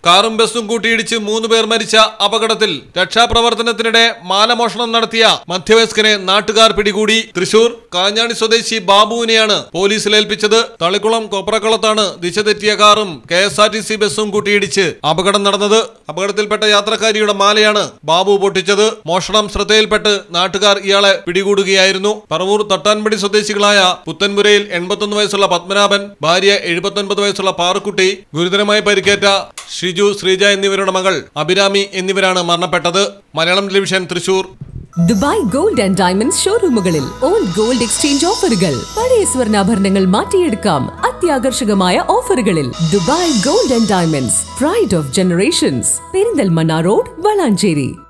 കാറും ബസ്സും കൂട്ടിയിടിച്ച് മൂന്ന് പേർ മരിച്ച അപകടത്തിൽ രക്ഷാപ്രവർത്തനത്തിനിടെ മാലമോഷണം നടത്തിയ മധ്യവയസ്കനെ നാട്ടുകാർ പിടികൂടി തൃശൂർ കാഞ്ഞാണി സ്വദേശി ബാബുവിനെയാണ് പോലീസിൽ ഏൽപ്പിച്ചത് തളിക്കുളം കൊപ്രക്കുളത്താണ് ദിശ തെറ്റിയ കാറും K S R T C ബസ്സും കൂട്ടിയിടിച്ച് അപകടം നടന്നത് അപകടത്തിൽപ്പെട്ട യാത്രക്കാരിയുടെ മാലയാണ് ബാബു പൊട്ടിച്ചത് മോഷണം ശ്രദ്ധയിൽപ്പെട്ട് നാട്ടുകാർ ഇയാളെ പിടികൂടുകയായിരുന്നു പറവൂർ തട്ടാൻപടി സ്വദേശികളായ പുത്തൻപുരയിൽ എൺപത്തൊന്ന് വയസ്സുള്ള പത്മനാഭൻ ഭാര്യ എഴുപത്തൊൻപത് വയസ്സുള്ള പാറുക്കുട്ടി ഗുരുതരമായി പരിക്കേറ്റ ഷിജു ശ്രീജ എന്നിവരുടെ മകൾ അഭിരാമി എന്നിവരാണ് മരണപ്പെട്ടത് Malayalam television Thrissur Dubai gold and diamonds ഷോറൂമുകളിൽ ഓൾഡ് ഗോൾഡ് എക്സ്ചേഞ്ച് ഓഫറുകൾ പഴയ സ്വർണ്ണാഭരണങ്ങൾ മാറ്റിയെടുക്കാം അത്യാകർഷകമായ ഓഫറുകളിൽ Dubai gold and diamonds pride of generations Perinthalmanna road Valanchery